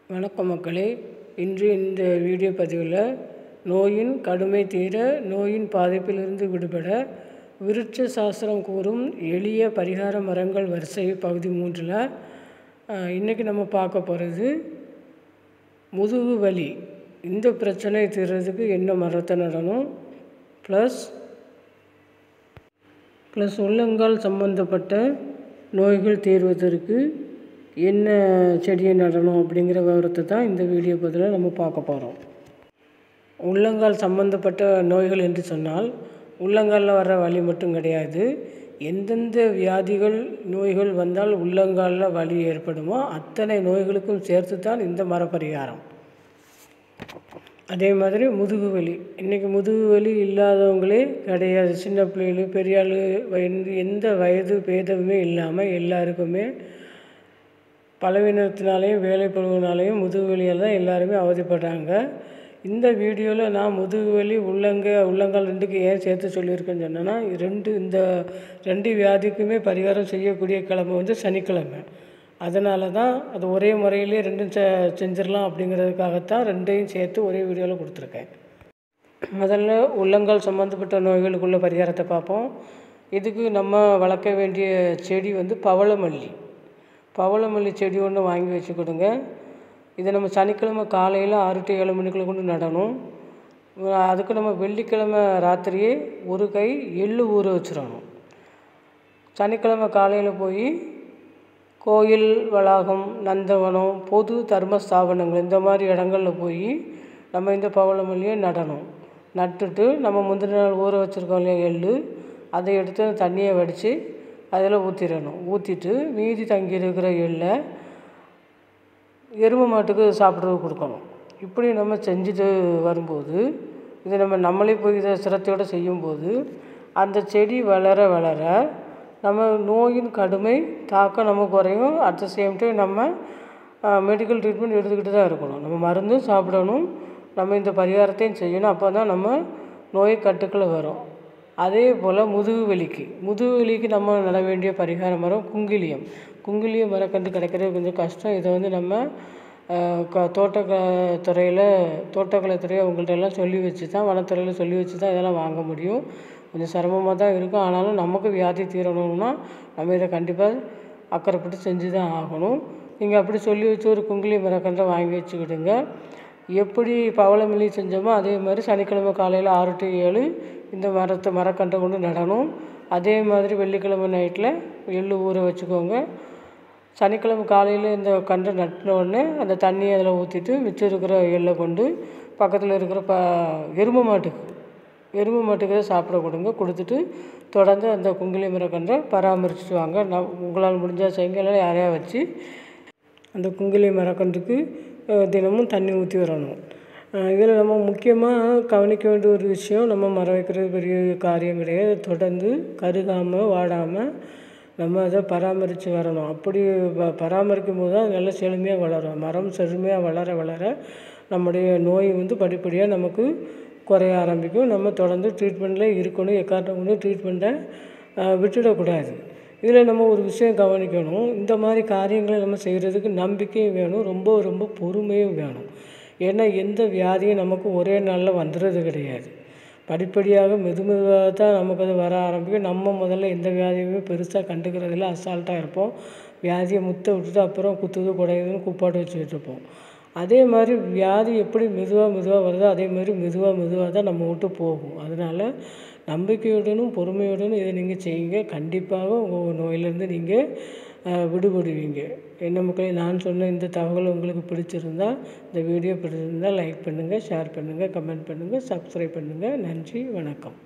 வணக்கம் மக்களே இன்று இந்த வீடியோ பதிவில் நோயின் கடுமை தீர நோயின் பாதிப்பிலிருந்து விடுபட விருட்ச சாஸ்திரம் கூறும் எளிய பரிகார மரங்கள் வரிசை பகுதி மூன்றில் இன்றைக்கி நம்ம பார்க்க போகிறது முதுகு வலி இந்த பிரச்சனை தீர்றதுக்கு என்ன மரத்தை நடணும் ப்ளஸ் ப்ளஸ் உள்ளங்கால் சம்பந்தப்பட்ட நோய்கள் தீர்வதற்கு என்ன செடியை நடணும் அப்படிங்கிற விவரத்தை தான் இந்த வீடியோ பதில் நம்ம பார்க்க போகிறோம் உள்ளங்கால் சம்பந்தப்பட்ட நோய்கள் என்று சொன்னால் உள்ளங்காலில் வர்ற வலி மட்டும் கிடையாது எந்தெந்த வியாதிகள் நோய்கள் வந்தால் உள்ளங்காலில் வலி ஏற்படுமோ அத்தனை நோய்களுக்கும் சேர்த்து தான் இந்த மரப்பரிகாரம் அதே மாதிரி முதுகு வலி இன்றைக்கி முதுகு வலி இல்லாதவங்களே கிடையாது சின்ன பிள்ளைகள் பெரிய ஆள் வயது எந்த வயது பேதமுமே இல்லாமல் எல்லாருக்குமே பலவீனத்தினாலேயும் வேலைப்பழுவினாலேயும் முதுகு வலியால் தான் எல்லாருமே அவதிப்படுறாங்க இந்த வீடியோவில் நான் முதுகு வலி உள்ளங்க உள்ளங்கால் ரெண்டுக்கு ஏன் சேர்த்து சொல்லியிருக்கேன்னு சொன்னேன்னா ரெண்டு இந்த ரெண்டு வியாதிக்குமே பரிகாரம் செய்யக்கூடிய கிழமை வந்து சனிக்கிழமை அதனால தான் அது ஒரே முறையிலே ரெண்டும் செ செஞ்சிடலாம் அப்படிங்கிறதுக்காகத்தான் ரெண்டையும் சேர்த்து ஒரே வீடியோவில் கொடுத்துருக்கேன் முதல்ல உள்ளங்கால் சம்மந்தப்பட்ட நோய்களுக்குள்ள பரிகாரத்தை பார்ப்போம் இதுக்கு நம்ம வளர்க்க வேண்டிய செடி வந்து பவளமல்லி பவளமல்லி செடி ஒன்று வாங்கி வச்சுக்கிடுங்க இதை நம்ம சனிக்கிழமை காலையில் ஆறு டு ஏழு மணிக்குள்ளே கொண்டு நடணும் அதுக்கு நம்ம வெள்ளிக்கிழமை ராத்திரியே ஒரு கை எள்ளு ஊற வச்சிடணும் சனிக்கிழமை காலையில் போய் கோயில் வளாகம் நந்தவனம் பொது தர்ம ஸ்தாபனங்கள் இந்த மாதிரி இடங்களில் போய் நம்ம இந்த பவளமல்லியை நடணும் நட்டுட்டு நம்ம முந்தின நாள் ஊற வச்சுருக்கோம் இல்லையா எள்ளு அதை எடுத்து தண்ணியை வடித்து அதில் ஊற்றிடணும் ஊற்றிட்டு மீதி தங்கி இருக்கிற எள்ளை எருமை மாட்டுக்கு சாப்பிட்றது கொடுக்கணும் இப்படி நம்ம செஞ்சுட்டு வரும்போது இதை நம்ம நம்மளே போய் இதை சிரத்தையோடு செய்யும்போது அந்த செடி வளர வளர நம்ம நோயின் கடுமை தாக்கம் நம்ம குறையும் அட் த சேம் டைம் நம்ம மெடிக்கல் ட்ரீட்மெண்ட் எடுத்துக்கிட்டு தான் இருக்கணும் நம்ம மருந்தும் சாப்பிடணும் நம்ம இந்த பரிகாரத்தையும் செய்யணும் அப்போ தான் நம்ம நோய் கட்டுக்குள்ளே வரும் அதே போல் முதுகு வலிக்கு முதுகு வலிக்கு நம்ம நட வேண்டிய பரிகார மரம் குங்கிலியம் குங்கிலிய மரக்கன்று கிடைக்கிறது கொஞ்சம் கஷ்டம் இதை வந்து நம்ம க தோட்டக்கலைத்துறையில் தோட்டக்கலைத்துறை அவங்கள்ட்ட எல்லாம் சொல்லி வச்சு தான் வனத்துறையில் சொல்லி வச்சு தான் இதெல்லாம் வாங்க முடியும் கொஞ்சம் சிரமமாக தான் இருக்கும் ஆனாலும் நமக்கு வியாதி தீரணும்னா நம்ம இதை கண்டிப்பாக அக்கறைப்பட்டு செஞ்சு தான் ஆகணும் நீங்கள் அப்படி சொல்லி வச்சு ஒரு குங்கிலி மரக்கன்றை வாங்கி வச்சுக்கிடுங்க எப்படி பவளமல்லி செஞ்சோமோ அதே மாதிரி சனிக்கிழமை காலையில் ஆறு டு ஏழு இந்த மரத்தை மரக்கன்றை கொண்டு நடணும் அதே மாதிரி வெள்ளிக்கிழமை நைட்டில் எள்ளு ஊற வச்சுக்கோங்க சனிக்கிழமை காலையில் இந்த கன்றை நட்டின உடனே அந்த தண்ணியை அதில் ஊற்றிட்டு மிச்சம் இருக்கிற எள்ளை கொண்டு பக்கத்தில் இருக்கிற ப எருமை மாட்டுக்கு எருமை மாட்டுக்கு சாப்பிட கொடுங்க கொடுத்துட்டு தொடர்ந்து அந்த குங்கிலி மரக்கன்றை பராமரிச்சுட்டு வாங்க நான் உங்களால் முடிஞ்சால் செய்யுங்க இல்லை யாரையா வச்சு அந்த குங்கிலி மரக்கன்றுக்கு தினமும் தண்ணி ஊற்றி வரணும் இதில் நம்ம முக்கியமாக கவனிக்க வேண்டிய ஒரு விஷயம் நம்ம மரம் வைக்கிறது பெரிய காரியம் கிடையாது தொடர்ந்து கருகாமல் வாடாமல் நம்ம அதை பராமரித்து வரணும் அப்படி பராமரிக்கும் போது தான் நல்ல செழுமையாக வளரும் மரம் செழுமையாக வளர வளர நம்முடைய நோய் வந்து படிப்படியாக நமக்கு குறைய ஆரம்பிக்கும் நம்ம தொடர்ந்து ட்ரீட்மெண்ட்டில் இருக்கணும் எக்காரணம் கொண்டு ட்ரீட்மெண்ட்டை விட்டுடக்கூடாது இதில் நம்ம ஒரு விஷயம் கவனிக்கணும் இந்த மாதிரி காரியங்களை நம்ம செய்கிறதுக்கு நம்பிக்கையும் வேணும் ரொம்ப ரொம்ப பொறுமையும் வேணும் ஏன்னா எந்த வியாதியும் நமக்கு ஒரே நாளில் வந்துடுறது கிடையாது படிப்படியாக மெது மெதுவாக தான் நமக்கு அது வர ஆரம்பிக்கும் நம்ம முதல்ல எந்த வியாதியுமே பெருசாக கண்டுக்கிறதில்ல அசால்ட்டாக இருப்போம் வியாதியை முத்த விட்டுட்டு அப்புறம் குத்துது குடையுதுன்னு குப்பாட்டு வச்சுக்கிட்டு இருப்போம் அதே மாதிரி வியாதி எப்படி மெதுவாக மெதுவாக வருதோ அதே மாதிரி மெதுவாக மெதுவாக தான் நம்ம விட்டு போகும் அதனால் நம்பிக்கையுடனும் பொறுமையுடனும் இதை நீங்கள் செய்யுங்க கண்டிப்பாக உங்கள் நோயிலேருந்து நீங்கள் விடுபடுவீங்க என்ன மக்களே நான் சொன்ன இந்த தகவல் உங்களுக்கு பிடிச்சிருந்தா இந்த வீடியோ பிடிச்சிருந்தால் லைக் பண்ணுங்கள் ஷேர் பண்ணுங்கள் கமெண்ட் பண்ணுங்கள் சப்ஸ்கிரைப் பண்ணுங்கள் நன்றி வணக்கம்